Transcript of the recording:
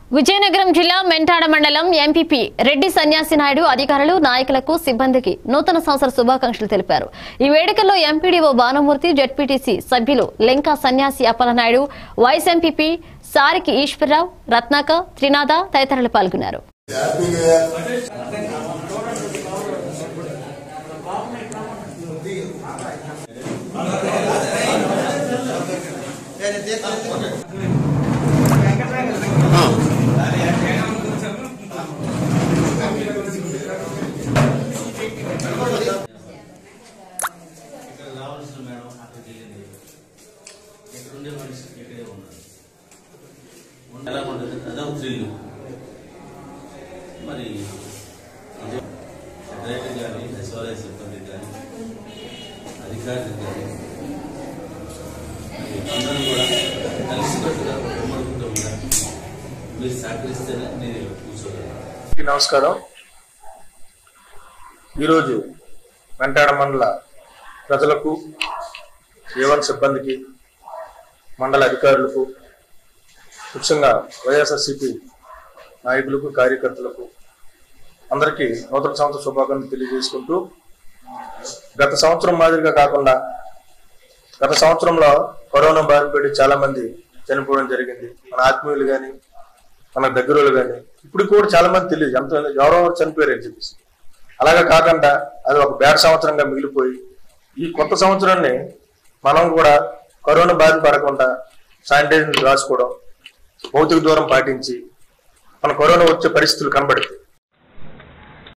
విజయనగరం జిల్లా మెంటాడ మండలం ఎంపీపీ రెడ్డి సన్యాసి నాయుడు అధికారులు నాయకులకు సిబ్బందికి నూతన సంవత్సర శుభాకాంక్షలు తెలిపారు ఈ వేడుకల్లో ఎంపీడీఓ భానుమూర్తి జడ్పీటీసీ సభ్యులు లెంకా సన్యాసి అప్పలనాయుడు వైస్ ఎంపీపీ సారికి ఈశ్వరరావు రత్నాక త్రినాథ తదితరులు పాల్గొన్నారు ఇక్కడ రావాల్సిన మేడం అక్కడికి వెళ్ళింది ఇక్కడ ఉండే మనిషి ఇక్కడే ఉన్నారు ఉండి ఎలా ఉంటుంది అదే ఒక థ్రిల్ మరి ఇది సెక్రటరీ కానీ సచివాలయ సిబ్బంది కానీ అధికారులు కానీ మరి అందరూ కూడా కలిసికట్టుగా ఉమ్మడి కుటుంబంగా మీరు సహకరిస్తేనే నేను కూర్చోగలను అందరికీ నమస్కారం ఈరోజు వెంటాడ మండల ప్రజలకు ఏవన్ సిబ్బందికి మండల అధికారులకు ముఖ్యంగా వైఎస్ఆర్సిపి నాయకులకు కార్యకర్తలకు అందరికీ నూతన సంవత్సర శుభాకాంక్షలు తెలియజేసుకుంటూ గత సంవత్సరం మాదిరిగా కాకుండా గత సంవత్సరంలో కరోనా బారిన పడి చాలా మంది చనిపోవడం జరిగింది మన ఆత్మీయులు కానీ మన దగ్గరలో కానీ ఇప్పుడు కూడా చాలా మంది తెలియదు ఎంత ఎవరో చనిపోయారు అని చెప్పేసి అలాగే కాకుండా అది ఒక బ్యాడ్ సంవత్సరంగా మిగిలిపోయి ఈ కొత్త సంవత్సరాన్ని మనం కూడా కరోనా బారిన పడకుండా శానిటైజర్ రాసుకోవడం భౌతిక దూరం పాటించి మన కరోనా వచ్చే పరిస్థితులు కనబడతాయి